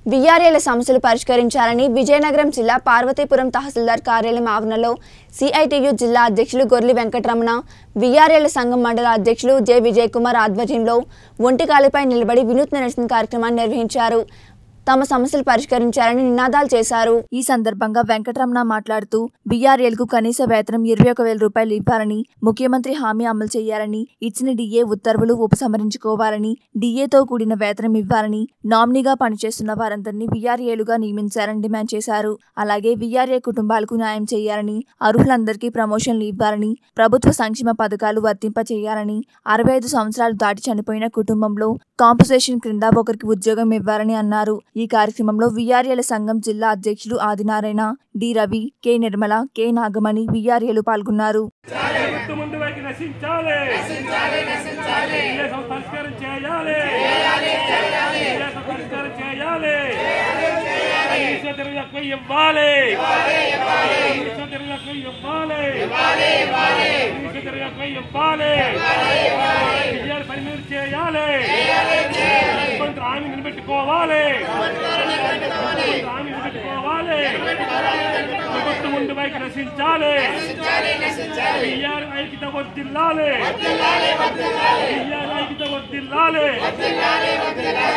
విఆర్ఏల సమస్యలు పరిష్కరించాలని విజయనగరం జిల్లా పార్వతీపురం తహసీల్దార్ కార్యాలయం ఆవరణలో సిఐటియు జిల్లా అధ్యక్షులు గొర్లి వెంకటరమణ విఆర్ఏల సంఘం మండల అధ్యక్షులు జె విజయ్ కుమార్ ఆధ్వర్యంలో ఒంటికాలిపై నిలబడి వినూత్న నిరసన కార్యక్రమాన్ని నిర్వహించారు తమ సమస్యలు పరిష్కరించాలని నినాదాలు చేశారు ఈ సందర్భంగా వెంకటరమణ మాట్లాడుతూ బీఆర్ఎల్ కు కనీస వేతనం ఇరవై ఒక వేల రూపాయలు ఇవ్వాలని ముఖ్యమంత్రి హామీ అమలు చేయాలని ఇచ్చిన డిఏ ఉత్తర్వులు ఉపసంహరించుకోవాలని డిఏతో కూడిన వేతనం ఇవ్వాలని నామినీగా పనిచేస్తున్న వారందరినీ వీఆర్ఏలుగా నియమించాలని డిమాండ్ చేశారు అలాగే వీఆర్ఏ కుటుంబాలకు న్యాయం చేయాలని అర్హులందరికీ ప్రమోషన్లు ఇవ్వాలని ప్రభుత్వ సంక్షేమ పథకాలు వర్తింప చేయాలని అరవై ఐదు సంవత్సరాలు దాటి చనిపోయిన కుటుంబంలో కాంపన్సేషన్ క్రింద ఒకరికి ఉద్యోగం ఇవ్వాలని అన్నారు ఈ కార్యక్రమంలో వీఆర్ఏల సంఘం జిల్లా అధ్యక్షులు Adinarayana D Ravi K Nirmala K Nagamani వీఆర్ఏలు పాల్గొన్నారు గుర్తు ముందు వైపు నశించాలి విదేశం పరిష్కారం చేయాలి విదేశం పరిష్కారం చేయాలి కనీస ధరలు ఎక్కువ ఇవ్వాలి కనీస ధరలు ఎక్కువ ఇవ్వాలి కనీస ధరలు ఎక్కువ ఇవ్వాలి విజయాలు పరిమితి చేయాలి ముఖ్యమంత్రి హామీ నిలబెట్టుకోవాలి ముఖ్యమంత్రి హామీ నిలబెట్టుకోవాలి ప్రభుత్వం ముందు వైపు నశించాలి బియ్యాలు ఐక్యత వర్దిల్లాలి బియ్యాలు ఐక్యత వర్దిల్లాలి